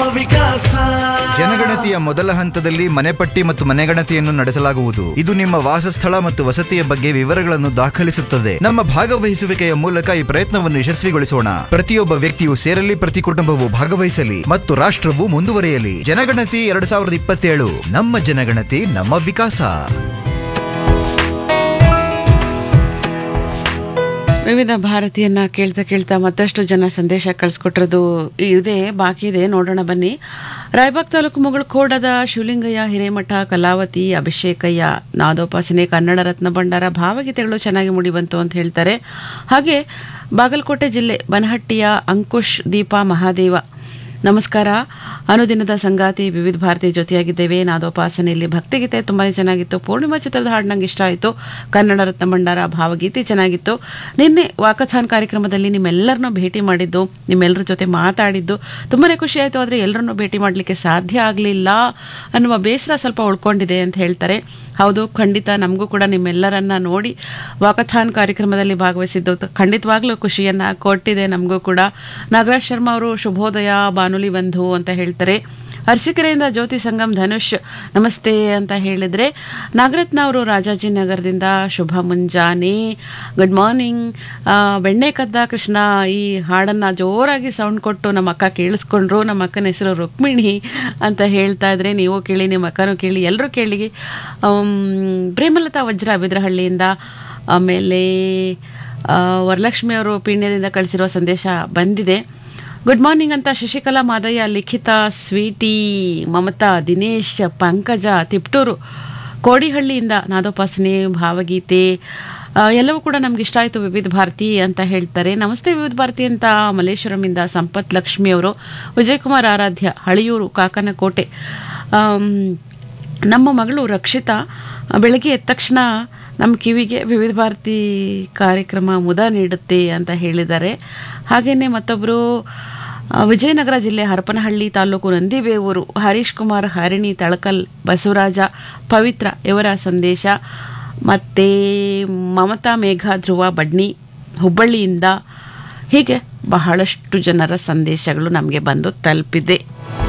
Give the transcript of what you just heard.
ವಿಕಾಸ ಜನಗಣತಿಯ ಮೊದಲ ಹಂತದಲ್ಲಿ ಮನೆಪಟ್ಟಿ ಮತ್ತು ಮನೆಗಣತಿಯನ್ನು ನಡೆಸಲಾಗುವುದು ಇದು ನಿಮ್ಮ ವಾಸಸ್ಥಳ ಮತ್ತು ವಸತಿಯ ಬಗ್ಗೆ ವಿವರಗಳನ್ನು ದಾಖಲಿಸುತ್ತದೆ ನಮ್ಮ ಭಾಗವಹಿಸುವಿಕೆಯ ಮೂಲಕ ಈ ಪ್ರಯತ್ನವನ್ನು ಯಶಸ್ವಿಗೊಳಿಸೋಣ ಪ್ರತಿಯೊಬ್ಬ ವ್ಯಕ್ತಿಯು ಸೇರಲಿ ಪ್ರತಿ ಕುಟುಂಬವು ಭಾಗವಹಿಸಲಿ ಮತ್ತು ರಾಷ್ಟ್ರವು ಮುಂದುವರಿಯಲಿ ಜನಗಣತಿ ಎರಡ್ ಸಾವಿರದ ಇಪ್ಪತ್ತೇಳು ನಮ್ಮ ಜನಗಣತಿ ನಮ್ಮ ವಿಕಾಸ ವಿವಿಧ ಭಾರತೀಯನ್ನ ಕೇಳ್ತಾ ಕೇಳ್ತಾ ಮತ್ತಷ್ಟು ಜನ ಸಂದೇಶ ಕಳಿಸ್ಕೊಟ್ಟಿರೋದು ಇದೆ ಬಾಕಿ ಇದೆ ನೋಡೋಣ ಬನ್ನಿ ರಾಯಬಾಗ್ ತಾಲೂಕು ಮುಗಳಖೋಡದ ಶಿವಲಿಂಗಯ್ಯ ಹಿರೇಮಠ ಕಲಾವತಿ ಅಭಿಷೇಕಯ್ಯ ನಾದೋಪಾಸನೆ ಕನ್ನಡ ರತ್ನ ಭಂಡಾರ ಭಾವಗೀತೆಗಳು ಚೆನ್ನಾಗಿ ಮೂಡಿಬಂತು ಅಂತ ಹೇಳ್ತಾರೆ ಹಾಗೆ ಬಾಗಲಕೋಟೆ ಜಿಲ್ಲೆ ಬನಹಟ್ಟಿಯ ಅಂಕುಶ್ ದೀಪಾ ಮಹಾದೇವ ನಮಸ್ಕಾರ ಅನುದಿನದ ಸಂಗಾತಿ ವಿವಿಧ ಭಾರತಿ ಜೊತೆಯಾಗಿದ್ದೇವೆ ನಾದೋಪಾಸನೆಯಲ್ಲಿ ಭಕ್ತಿಗೀತೆ ತುಂಬಾ ಚೆನ್ನಾಗಿತ್ತು ಪೂರ್ಣಿಮಾ ಚಿತ್ರದ ಹಾಡು ನಂಗೆ ಇಷ್ಟ ಆಯಿತು ಕನ್ನಡ ರತ್ನ ಭಂಡಾರ ಭಾವಗೀತೆ ಚೆನ್ನಾಗಿತ್ತು ನಿನ್ನೆ ವಾಕಥಾನ್ ಕಾರ್ಯಕ್ರಮದಲ್ಲಿ ನಿಮ್ಮೆಲ್ಲರನ್ನೂ ಭೇಟಿ ಮಾಡಿದ್ದು ನಿಮ್ಮೆಲ್ಲರ ಜೊತೆ ಮಾತಾಡಿದ್ದು ತುಂಬಾ ಖುಷಿ ಆಯಿತು ಆದರೆ ಎಲ್ಲರನ್ನೂ ಭೇಟಿ ಮಾಡಲಿಕ್ಕೆ ಸಾಧ್ಯ ಆಗಲಿಲ್ಲ ಅನ್ನುವ ಬೇಸರ ಸ್ವಲ್ಪ ಉಳ್ಕೊಂಡಿದೆ ಅಂತ ಹೇಳ್ತಾರೆ ಹೌದು ಖಂಡಿತ ನಮಗೂ ಕೂಡ ನಿಮ್ಮೆಲ್ಲರನ್ನ ನೋಡಿ ವಾಕಥಾನ್ ಕಾರ್ಯಕ್ರಮದಲ್ಲಿ ಭಾಗವಹಿಸಿದ್ದು ತ- ಖಂಡಿತವಾಗ್ಲೂ ಖುಷಿಯನ್ನ ಕೊಟ್ಟಿದೆ ನಮಗೂ ಕೂಡ ನಾಗರಾಜ್ ಶರ್ಮಾ ಅವರು ಶುಭೋದಯ ಬಾನುಲಿ ಬಂಧು ಅಂತ ಹೇಳ್ತಾರೆ ಅರಸೀಕೆರೆಯಿಂದ ಜ್ಯೋತಿ ಸಂಗಮ್ ಧನುಷ್ ನಮಸ್ತೆ ಅಂತ ಹೇಳಿದ್ರೆ ನಾಗರತ್ನ ಅವರು ರಾಜಾಜಿನಗರದಿಂದ ಶುಭ ಮುಂಜಾನೆ ಗುಡ್ ಮಾರ್ನಿಂಗ್ ಬೆಣ್ಣೆ ಕದ್ದ ಕೃಷ್ಣ ಈ ಹಾಡನ್ನ ಜೋರಾಗಿ ಸೌಂಡ್ ಕೊಟ್ಟು ನಮ್ಮ ಅಕ್ಕ ಕೇಳಿಸ್ಕೊಂಡ್ರು ನಮ್ಮ ಅಕ್ಕನ ಹೆಸರು ರುಕ್ಮಿಣಿ ಅಂತ ಹೇಳ್ತಾ ಇದ್ರೆ ನೀವು ಕೇಳಿ ನಿಮ್ಮ ಅಕ್ಕನೂ ಕೇಳಿ ಎಲ್ಲರೂ ಕೇಳಿ ಆಮ್, ಪ್ರೇಮಲತಾ ವಜ್ರ ಬಿದ್ರಹಳ್ಳಿಯಿಂದ ಆಮೇಲೆ ಆ, ವರಲಕ್ಷ್ಮಿ ಅವರು ಪೀಣ್ಯದಿಂದ ಕಳಿಸಿರೋ ಸಂದೇಶ ಬಂದಿದೆ ಗುಡ್ ಮಾರ್ನಿಂಗ್ ಅಂತ ಶಶಿಕಲಾ ಮಾದಯ್ಯ ಲಿಖಿತ ಸ್ವೀಟಿ ಮಮತಾ ದಿನೇಶ್ ಪಂಕಜ ತಿಪ್ಟೂರು ಕೋಡಿಹಳ್ಳಿಯಿಂದ ನಾದೋಪಾಸನೆ ಭಾವಗೀತೆ ಆ, ಎಲ್ಲವೂ ಕೂಡ ನಮ್ಗೆ ಇಷ್ಟ ಆಯಿತು ವಿವಿಧ ಭಾರತಿ ಅಂತ ಹೇಳ್ತಾರೆ ನಮಸ್ತೆ ವಿವಿಧ ಭಾರತಿ ಅಂತ ಮಲ್ಲೇಶ್ವರಮಿಂದ ಸಂಪತ್ ಲಕ್ಷ್ಮಿ ಅವರು ವಿಜಯಕುಮಾರ್ ಆರಾಧ್ಯ ಹಳಿಯೂರು ಕಾಕನಕೋಟೆ ಆಮ್, ನಮ್ಮ ಮಗಳು ರಕ್ಷಿತಾ ಬೆಳಗ್ಗೆ ಎದ್ದ ತಕ್ಷಣ ನಮ್ಮ ಕಿವಿಗೆ ವಿವಿಧ ಭಾರತಿ ಕಾರ್ಯಕ್ರಮ ಮುದ ನೀಡುತ್ತೆ ಅಂತ ಹೇಳಿದ್ದಾರೆ ಹಾಗೆಯೇ ಮತ್ತೊಬ್ಬರು ಆ, ವಿಜಯನಗರ ಜಿಲ್ಲೆ ಹರಪನಹಳ್ಳಿ ತಾಲೂಕು ನಂದಿಬೇವೂರು ಹರೀಶ್ ಕುಮಾರ್ ಹರಿಣಿ ತಳಕಲ್ ಬಸವರಾಜ ಪವಿತ್ರ ಇವರ ಸಂದೇಶ ಮತ್ತು ಮಮತಾ ಮೇಘ ಧ್ರುವ ಬಡ್ನಿ ಹುಬ್ಬಳ್ಳಿಯಿಂದ ಹೀಗೆ ಬಹಳಷ್ಟು ಜನರ ಸಂದೇಶಗಳು ನಮಗೆ ಬಂದು ತಲುಪಿದೆ